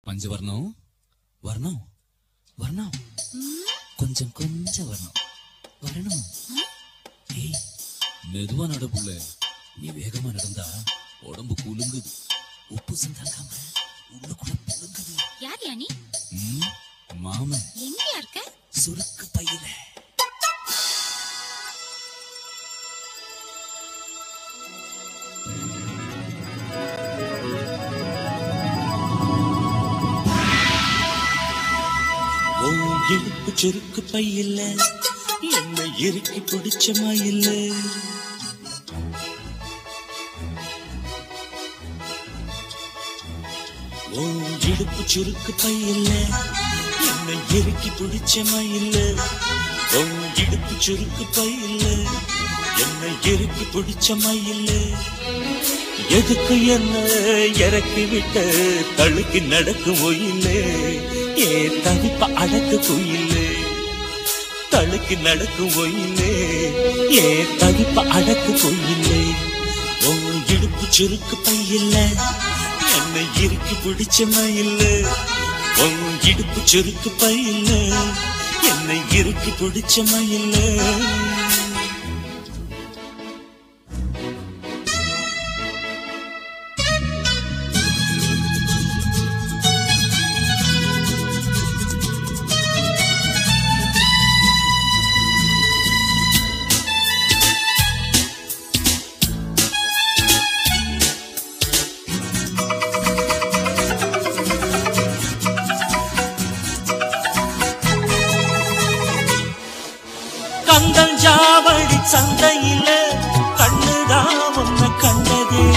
பஞ்சவர்ணம் வர்ணம் வர்ணம் கொஞ்சம் கொஞ்சம் வரணும் வரணும் ஏய் மெதுவா நட புள்ள நீ வேகமா நடந்தா உடம்பு குலுங்குது உப்பு சந்தாக்காம உள்ளுக்குள்ள புழுங்குது யார் யா நீ ம், மாமன் எங்கயா இருக்க சுருக்கு பையில உன் இடுப்பு சுருக்கு பையில்ல என்னை இறுக்கி பிடிச்ச மயில்ல உன் இடுப்பு சுருக்கு பையில்ல என்னை இறுக்கி பிடிச்ச மயில்ல உன் இடுப்பு சுருக்கு பையில்ல என்னை இறுக்கி பிடிச்ச மயில்ல எதுக்கு என்ன இறக்கி விட்ட தழுக்கி நடக்கும் ஒயிலே ஏ தவிப்ப அடக்கு குயிலே தழுக்கி நடக்கும் ஒயிலே ஏ தவிப்ப அடக்கு குயிலே உன் இடுப்பு சுருக்கு பையில்ல என்னை இறுக்கி பிடிச்ச மயில்ல உன் இடுப்பு சுருக்கு பையில்ல என்னை இறுக்கி பிடிச்ச மயில்ல கந்தன் ஜாவடி சந்தையில கண்ணுதான் உன்னை கண்டதே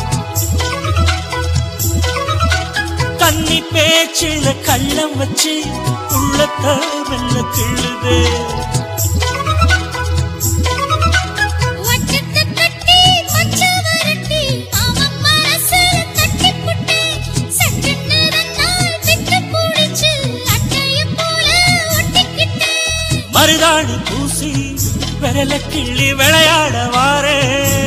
கன்னி பேச்சில கள்ளம் வச்சு உள்ளத்த வெள்ள கிள்ளுதே வட்டத்தை கட்டி கொஞ்சம் வரட்டி அவன் மனசுல தட்டி புட்டு சற்று நேரத்தால் விட்டு பிடிச்சு அட்டைய போல ஒட்டிக்கிட்டு மருதாணி பூசி விரல கிள்ளி விளையாட வாரே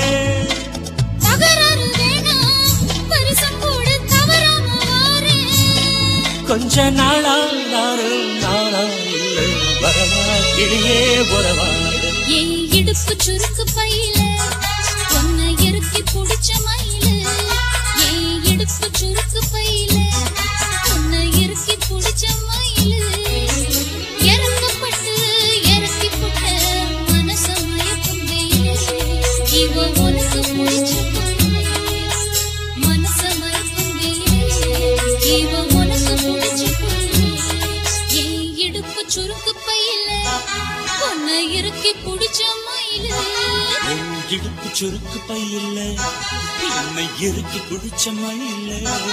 தகராறு வேணாம் பரிசம் கூட தவறாம வாரேன் கொஞ்ச நாளா நானும் நானா இல்லை வரவா கிளியே உறவாட என் இடுப்பு சுருக்கு பையில உன்னை இறுக்கி பிடிச்ச மயில என் இடுப்பு சுருக்கு பையில உன்னை இறுக்கி பிடிச்ச மயில இறக்கப்பட்டு இறக்கி புட்ட மனச மயக்கும் வெயிலே இவ உனக்கு பிடிச்ச பொண்ணு மனச மயக்கும் வெயிலே இவ உனக்கு பிடிச்ச பொண்ணு என் இடுப்பு சுருக்கு பையில உன்னை இறுக்கி பிடிச்ச மயில உன் இடுப்பு சுருக்கு பையில்ல என்னை இறுக்கி பிடிச்ச மயில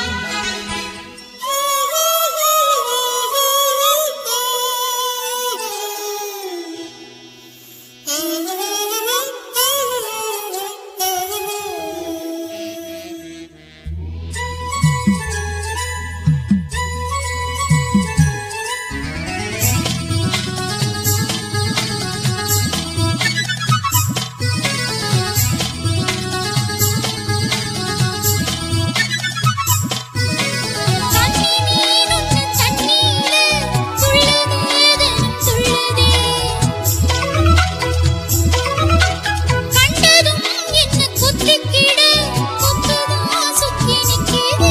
தண்ணி நீனுன்னு தண்ணீல துள்ளுது ஏதேனும் துள்ளுதே கண்டதும் என்ன குத்திக்கிட குத்துதான் சுத்தி நிக்கிதே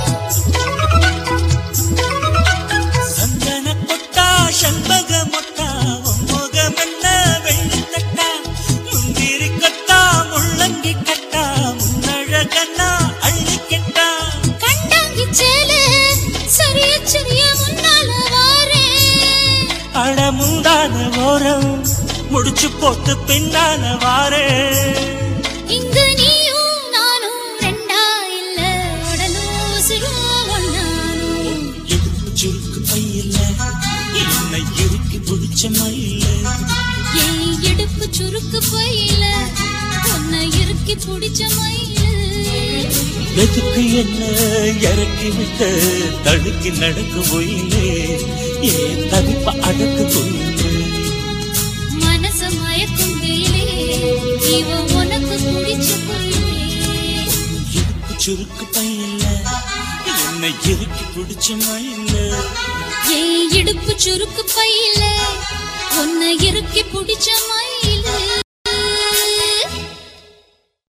சந்தன கொட்டா செண்பக மொட்டா உன் முகம் என்ன வெள்ளித்தட்டா முந்திரி கட்டா முள்ளங்கி கட்டா முன்னழகன்னா அள்ளிக்கட்டா கண்டாங்கி சேல சரிய சரிய முன்னால வாரேன் அடமுந்தான ஓரம் முடிச்சு போட்டு பின்னால வாரே இங்கு நீயும் நானும் ரெண்டா இல்ல உடலூசிரும் ஒன்னானும் இடுப்பு சுருக்கு பையில்ல என்னை இறுக்கி பிடிச்ச மயில என் இடுப்பு சுருக்கு பையில உன்னை இறுக்கி பிடிச்ச மயில எதுக்கு என்ன இறக்கி விட்ட தடுக்கி நடக்கும் ஒயிலே ஏன் தவிப்ப அடக்கு கொயிலே மனச மயக்கும் வெயிலே இவ உனக்கு பிடிச்ச பையிலே இடுப்பு சுருக்கு பையில்ல என்னை என்னை இறுக்கி பிடிச்ச மயில ஏன் இடுப்பு சுருக்கு பையில